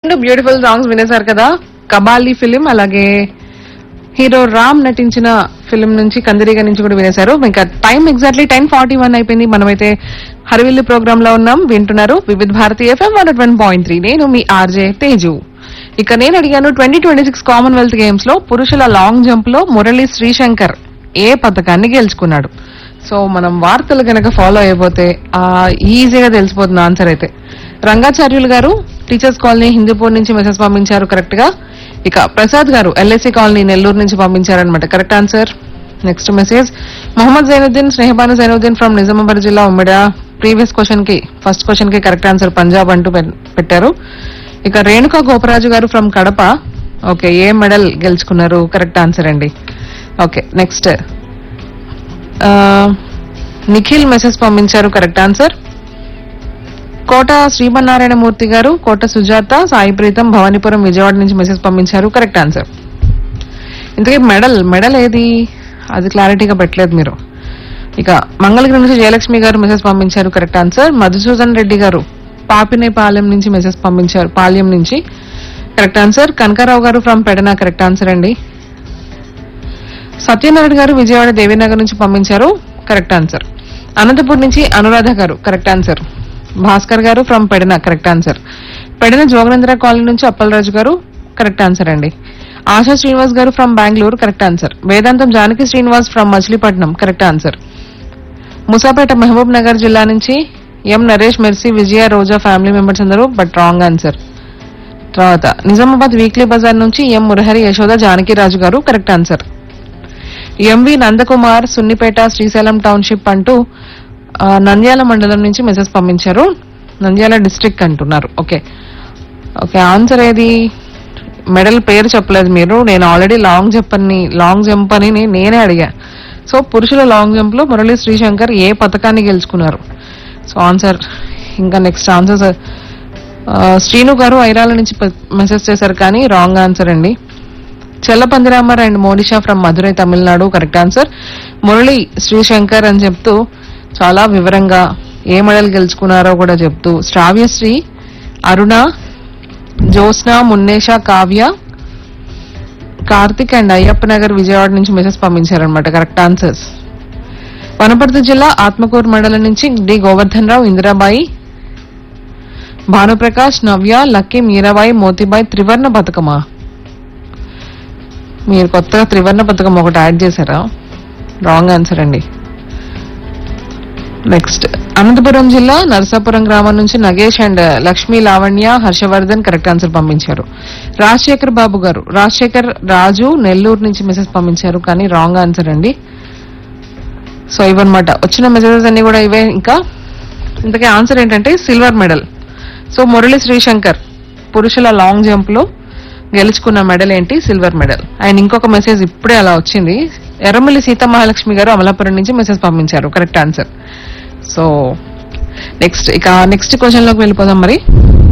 రెండు beautiful songs వినేశారు కదా కబాలి ఫిలిం అలాగే హీరో రామ్ నటించిన ఫిలిం నుంచి కందిరీగా నుంచి కూడా వినేశారు ఇంకా time exactly ten forty one అయిపోయింది మనమైతే హరివిల్లు ప్రోగ్రామ్ లో ఉన్నాం వింటున్నారు Vividh Bharati FM one one point three నేను మీ ఆర్జే తేజు ఇక నేను అడిగాను twenty twenty six Commonwealth Games లో పురుషుల లాంగ్ జంప్ లో మురళి శ్రీశంకర్ ఏ పథకాన్ని గెలుచుకున్నాడు సో మనం వార్తలు గనక ఫాలో అయిపోతే ఆ ఈజీగా తెలిసిపోతుంది ఆన్సర్ అయితే రంగాచార్యులు గారు టీచర్స్ కాలనీ హిందూపూర్ నుంచి మెసేజ్ పంపించారు కరెక్ట్ గా ఇక ప్రసాద్ గారు ఎల్ఐసి కాలనీ నెల్లూరు నుంచి పంపించారనమాట correct answer next message Mohammed Zainuddin Snehabanu Zainuddin from Nizamabad జిల్లా ఉమ్మడి ప్రీవియస్ క్వశ్చన్ కి ఫస్ట్ క్వశ్చన్ కి కరెక్ట్ ఆన్సర్ పంజాబ్ అంటూ పె- పెట్టారు ఇక రేణుకా గోపరాజు గారు ఫ్రమ్ కడప ఓకే ఏ మెడల్ గెలుచుకున్నారు కరెక్ట్ ఆన్సర్ అండి ఓకే నెక్స్ట్ నిఖిల్ మెసేజ్ పంపించారు కరెక్ట్ ఆన్సర్ కోట శ్రీమన్నారాయణ మూర్తి గారు కోట సుజాత సాయి ప్రీతం భవానీపురం విజయవాడ నుంచి మెసేజ్ పంపించారు కరెక్ట్ ఆన్సర్ ఇంతకీ మెడల్ మెడల్ ఏది అది క్లారిటీగా పెట్టలేదు మీరు ఇక మంగళగిరి నుంచి జయలక్ష్మి గారు మెసేజ్ పంపించారు కరెక్ట్ ఆన్సర్ మధుసూదన్ రెడ్డి గారు పాపినేపాలెం నుంచి మెసేజ్ పంపించారు పాల్యం నుంచి కరెక్ట్ ఆన్సర్ కనకారావు గారు ఫ్రమ్ పెడన కరెక్ట్ ఆన్సర్ అండి సత్యనారాయణ గారు విజయవాడ దేవీనగర్ నుంచి పంపించారు కరెక్ట్ ఆన్సర్ అనంతపూర్ నుంచి అనురాధ గారు correct answer Bhaskar garu from Pedana correct answer Pedana Joganendra colony నుంచి అప్పలరాజు గారు కరెక్ట్ ఆన్సర్ అండి ఆశా శ్రీనివాస్ గారు from Bengaluru correct answer Vedantam Janaki Srinivas from Machilipatnam correct answer Musapeta Mahabub Nagar జిల్లా నుంచి M Naresh Mercy Vijaya Roja family members అందరూ బట్ రాంగ్ ఆన్సర్ తర్వాత నిజామాబాద్ వీక్లీ బజార్ నుంచి ఎం Murahari Yashoda Janaki Raju garu correct answer M V Nandakumar Sunnipeta Srisailam township అంటూ ఆ, నంద్యాల మండలం నుంచి మెసేజ్ పంపించారు నంద్యాల డిస్ట్రిక్ట్ అంటున్నారు ఓకే ఓకే ఆన్సర్ ఏది మెడల్ పేరు చెప్పలేదు మీరు నేను ఆల్రెడీ లాంగ్ జంప్ అని లాంగ్ జంప్ అని నే- నేనే అడిగా సో పురుషుల లాంగ్ జంప్ లో మురళీ శ్రీశంకర్ ఏ పథకాన్ని గెలుచుకున్నారు సో ఆన్సర్ ఇంకా నెక్స్ట్ ఆన్సర్ శ్రీను గారు ఐరాల నుంచి మెసేజ్ చేశారు కానీ రాంగ్ ఆన్సర్ అండి Chellapandiramar and Monisha from Madurai Tamil Nadu correct answer Murali Sreeshankar అని చెప్తూ చాలా వివరంగా ఏ మెడల్ గెలుచుకున్నారో కూడా చెప్తూ శ్రావ్యశ్రీ అరుణ జ్యోత్స్న మున్నేష కావ్య కార్తిక్ అండ్ అయ్యప్ప నగర్ విజయవాడ నుంచి మెసేజ్ పంపించారనమాట కరెక్ట్ ఆన్సర్స్ వనపర్తి జిల్లా ఆత్మకూరు మండలం నుంచి డి గోవర్ధన్ రావు ఇందిరాబాయి భానుప్రకాష్ నవ్య లక్కీ మీరాబాయి మోతీబాయి త్రివర్ణ పథకమా మీరు కొత్తగా త్రివర్ణ పథకం ఒకటి యాడ్ చేశారా రాంగ్ ఆన్సర్ అండి నెక్స్ట్ అనంతపురం జిల్లా నరసాపురం గ్రామం నుంచి Nagesh and Lakshmi Lavanya Harshavardhan correct answer పంపించారు రాజశేఖర్ బాబు గారు రాజశేఖర్ రాజు నెల్లూరు నుంచి మెసేజ్ పంపించారు కానీ రాంగ్ ఆన్సర్ అండి సో ఇవన్నమాట వచ్చిన మెసేజెస్ అన్ని కూడా ఇవే ఇంకా ఇంతకీ ఆన్సర్ ఏంటంటే silver medal so Murali Sreeshankar పురుషుల లాంగ్ జంప్ లో గెలుచుకున్న మెడల్ ఏంటి సిల్వర్ మెడల్ అండ్ ఇంకొక మెసేజ్ ఇప్పుడే అలా వచ్చింది ఎర్రమల్లి సీతమహాలక్ష్మి గారు అమలాపురం నుంచి మెసేజ్ పంపించారు కరెక్ట్ ఆన్సర్ సో నెక్స్ట్ ఇక నెక్స్ట్ క్వశ్చన్ లోకి వెళ్ళిపోదాం మరి